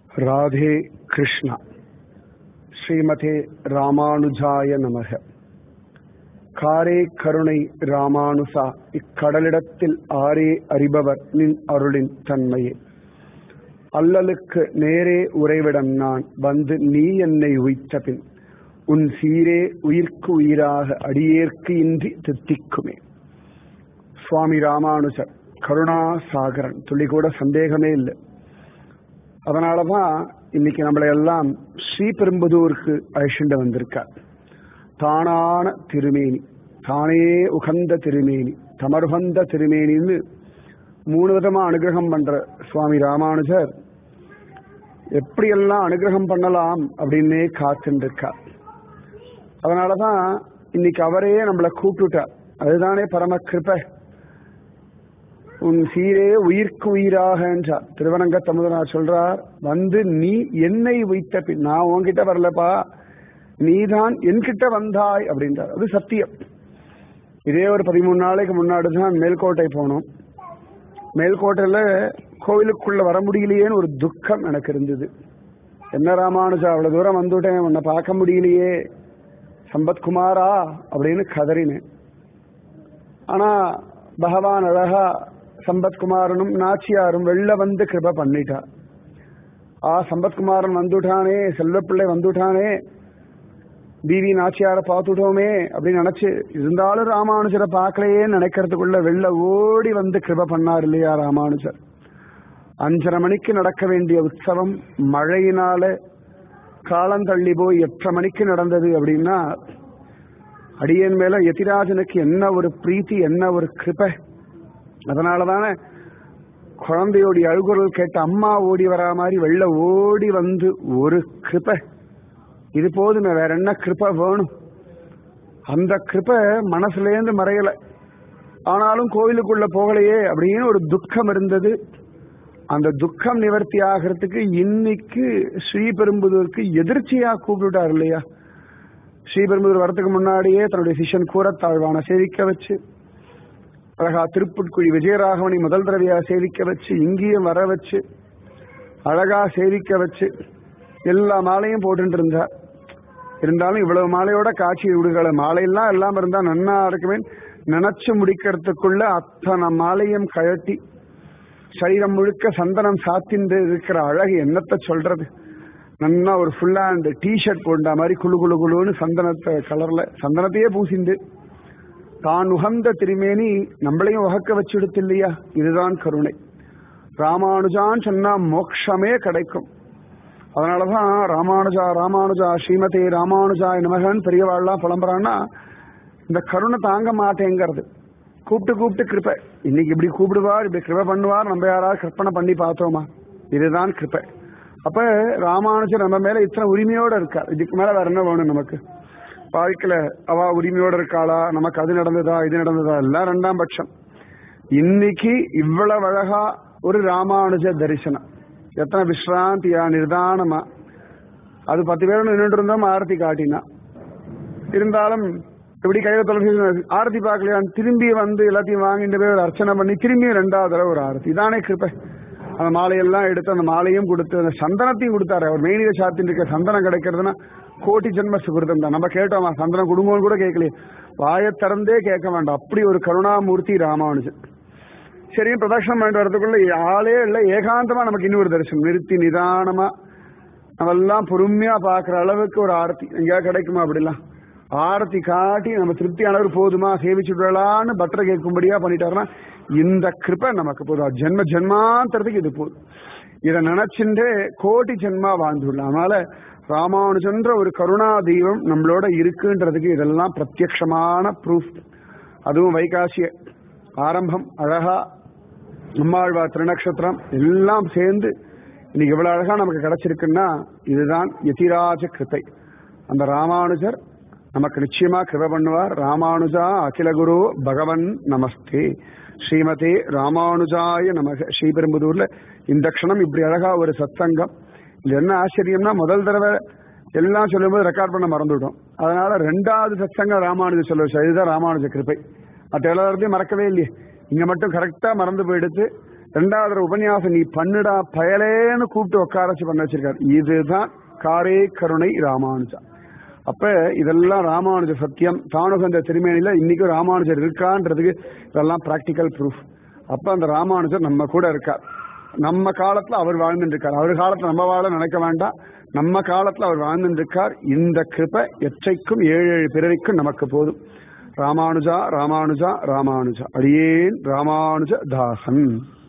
ராதே கிருஷ்ணா ஸ்ரீமதே ராமானுஜாய நமக காரே கருணை ராமானுசா இக்கடலிடத்தில் ஆரே அறிபவர் நின் அருளின் தன்மையே அல்லலுக்கு நேரே உறைவிடம் நான் வந்து நீ என்னை உய்த்த பின் உன் சீரே உயிர்க்கு உயிராக அடியேற்கு இன்றி தித்திக்குமே சுவாமி ராமானுஜர் கருணாசாகரன் துளி கூட சந்தேகமே இல்லை அதனாலதான் இன்னைக்கு நம்மளை எல்லாம் ஸ்ரீபெரும்புதூருக்கு அழிச்சுண்டு வந்திருக்கார் தானான திருமேனி தானே உகந்த திருமேனி தமர்வந்த திருமேனின்னு மூணு விதமா அனுகிரகம் பண்ற சுவாமி ராமானுஜர் எப்படியெல்லாம் அனுகிரகம் பண்ணலாம் அப்படின்னே காத்துருக்கார் அதனாலதான் இன்னைக்கு அவரே நம்மளை கூப்பிட்டுட்டார் அதுதானே பரம கிருபை உன் சீரே உயிர்க்கு உயிராக என்றார் திருவனங்க தமுதனார் சொல்றார் வந்து நீ என்னை வைத்த பின் நான் உன்கிட்ட வரலப்பா நீதான் என்கிட்ட வந்தாய் அப்படின்றார் அது சத்தியம் இதே ஒரு பதிமூணு நாளைக்கு முன்னாடி தான் மேல்கோட்டை போனோம் மேல்கோட்டையில கோவிலுக்குள்ள வர முடியலையேன்னு ஒரு துக்கம் எனக்கு இருந்தது என்ன ராமானுஜா அவ்வளவு தூரம் வந்துட்டேன் உன்னை பார்க்க முடியலையே சம்பத்குமாரா அப்படின்னு கதறினேன் ஆனா பகவான் அழகா சம்பத்குமாரனும் நாச்சியாரும் வெளில வந்து கிருப பண்ணிட்டா ஆ சம்பத்குமாரன் வந்துட்டானே செல்வப்பிள்ளை வந்துட்டானே பிவி நாச்சியாரை பார்த்துட்டோமே அப்படின்னு நினைச்சு இருந்தாலும் ராமானுஜரை பார்க்கலையே நினைக்கிறதுக்குள்ள வெளில ஓடி வந்து கிருப பண்ணார் இல்லையா ராமானுஜர் அஞ்சரை மணிக்கு நடக்க வேண்டிய உற்சவம் மழையினால காலம் தள்ளி போய் எட்டரை மணிக்கு நடந்தது அப்படின்னா அடியன் மேல யதிராஜனுக்கு என்ன ஒரு பிரீத்தி என்ன ஒரு கிருபை அதனால தானே குழந்தையோடைய அழுகுரல் கேட்ட அம்மா ஓடி வரா மாதிரி வெள்ள ஓடி வந்து ஒரு கிருபை இது போதுமே வேற என்ன கிருபை வேணும் அந்த கிருபை மனசுலேருந்து மறையல ஆனாலும் கோவிலுக்குள்ள போகலையே அப்படின்னு ஒரு துக்கம் இருந்தது அந்த துக்கம் நிவர்த்தி ஆகிறதுக்கு இன்னைக்கு ஸ்ரீபெரும்புதூருக்கு எதிர்ச்சியா கூப்பிட்டுட்டார் இல்லையா ஸ்ரீபெரும்புதூர் வரத்துக்கு முன்னாடியே தன்னுடைய சிஷ்யன் கூறத்தாழ்வான சேவிக்க வச்சு அழகா திருப்புட்குழி விஜயராகவனை முதல் தடவையா சேவிக்க வச்சு இங்கேயும் வர வச்சு அழகா சேவிக்க வச்சு எல்லா மாலையும் போட்டுட்டு இருந்தார் இருந்தாலும் இவ்வளவு மாலையோட காட்சி விடுகள மாலையெல்லாம் எல்லாம் இருந்தா நன்னா இருக்குமே நினைச்சு முடிக்கிறதுக்குள்ள அத்தனை மாலையும் கழட்டி சரீரம் முழுக்க சந்தனம் சாத்திண்டு இருக்கிற அழகு என்னத்தை சொல்றது நன்னா ஒரு ஃபுல்லா அந்த டிஷர்ட் போட்ட மாதிரி குழு குழு குழுன்னு சந்தனத்தை கலர்ல சந்தனத்தையே பூசிண்டு தான் உகந்த திருமேனி நம்மளையும் உகக்க வச்சுடுத்து இல்லையா இதுதான் கருணை ராமானுஜான் சொன்னா மோக்ஷமே கிடைக்கும் அதனாலதான் ராமானுஜா ராமானுஜா ஸ்ரீமதி ராமானுஜா நமகன் பெரியவாள்லாம் புலம்புறான்னா இந்த கருணை தாங்க மாட்டேங்கிறது கூப்பிட்டு கூப்பிட்டு கிருப்பை இன்னைக்கு இப்படி கூப்பிடுவார் இப்படி கிருப்பை பண்ணுவார் நம்ம யாராவது கற்பனை பண்ணி பார்த்தோமா இதுதான் கிருப்பை அப்ப ராமானுஜர் நம்ம மேல இத்தனை உரிமையோட இருக்கார் இதுக்கு மேல வேற என்ன வேணும் நமக்கு வாழ்க்கையில அவ உரிமையோட இருக்காளா நமக்கு அது நடந்ததா இது நடந்ததா எல்லாம் ரெண்டாம் பட்சம் இன்னைக்கு இவ்வளவு அழகா ஒரு ராமானுஜ தரிசனம் எத்தனை விஸ்ராந்தியா நிர்தானமா அது பத்து பேர் நின்றுட்டு இருந்தோம் ஆரத்தி காட்டினா இருந்தாலும் இப்படி கையில தொலைபேசி ஆரத்தி பார்க்கலையா திரும்பி வந்து எல்லாத்தையும் வாங்கிட்டு போய் ஒரு அர்ச்சனை பண்ணி திரும்பியும் ரெண்டாவது தடவை ஒரு ஆரத்தி இதானே கிருப்பை அந்த மாலையெல்லாம் எடுத்து அந்த மாலையும் கொடுத்து அந்த சந்தனத்தையும் கொடுத்தாரு அவர் மெயினில சாத்தின்னு இருக்க சந்தனம் கிடைக்கிறதுனா கோட்டி ஜென்ம சுகிருதம் தான் நம்ம கேட்டோமா சந்தனம் குடும்பம் கூட கேட்கலையே வாயை திறந்தே கேட்க வேண்டாம் அப்படி ஒரு கருணாமூர்த்தி ராமானுஜன் சரி பிரதட்சணம் பண்ணிட்டு வரதுக்குள்ள ஆளே இல்லை ஏகாந்தமா நமக்கு இன்னொரு தரிசனம் நிறுத்தி நிதானமா நம்ம எல்லாம் பொறுமையா பாக்குற அளவுக்கு ஒரு ஆரத்தி எங்கேயா கிடைக்குமா அப்படிலாம் ஆரத்தி காட்டி நம்ம திருப்தியானவர் போதுமா சேவிச்சுடலான்னு பட்டரை கேட்கும்படியா பண்ணிட்டாருன்னா இந்த கிருப்பை நமக்கு போதும் ஜென்ம ஜென்மாந்தரத்துக்கு இது போதும் இதை நினைச்சுட்டு கோடி ஜென்மா வாழ்ந்துடலாம் அதனால ராமானுஜன்ற ஒரு கருணா தெய்வம் நம்மளோட இருக்குன்றதுக்கு இதெல்லாம் பிரத்யக்ஷமான ப்ரூஃப் அதுவும் வைகாசிய ஆரம்பம் அழகா அம்மாழ்வா திருநக்ஷத்திரம் எல்லாம் சேர்ந்து இன்னைக்கு இவ்வளவு அழகா நமக்கு கிடைச்சிருக்குன்னா இதுதான் யதிராஜ கிருத்தை அந்த ராமானுஜர் நமக்கு நிச்சயமா கிருப பண்ணுவார் ராமானுஜா அகிலகுரு பகவன் நமஸ்தே ஸ்ரீமதே ராமானுஜாய நமக ஸ்ரீபெரும்புதூர்ல இந்த க்ஷணம் இப்படி அழகா ஒரு சத்சங்கம் இது என்ன ஆச்சரியம்னா முதல் தடவை எல்லாம் சொல்லும்போது ரெக்கார்ட் பண்ண மறந்துவிட்டோம் அதனால ரெண்டாவது சத்சங்கம் ராமானுஜ சொல்ல வச்சு இதுதான் ராமானுஜ கிருப்பை மற்ற எல்லாத்தையும் மறக்கவே இல்லையே இங்க மட்டும் கரெக்டா மறந்து போயிடுத்து ரெண்டாவது உபன்யாசம் நீ பண்ணுடா பயலேன்னு கூப்பிட்டு உட்காரச்சு பண்ண வச்சிருக்காரு இதுதான் காரே கருணை ராமானுஜா அப்ப இதெல்லாம் ராமானுஜ சத்தியம் தானுகந்த திருமேனில இன்னைக்கும் ராமானுஜர் இருக்கான்றதுக்கு இதெல்லாம் பிராக்டிக்கல் ப்ரூஃப் அப்ப அந்த ராமானுஜர் நம்ம கூட இருக்கார் நம்ம காலத்துல அவர் வாழ்ந்துட்டு இருக்கார் அவர் காலத்துல நம்ம வாழ நினைக்க வேண்டாம் நம்ம காலத்துல அவர் வாழ்ந்துட்டு இருக்கார் இந்த கிருப எச்சைக்கும் ஏழு ஏழு பிறவிக்கும் நமக்கு போதும் ராமானுஜா ராமானுஜா ராமானுஜா அடியேன் ராமானுஜ தாசன்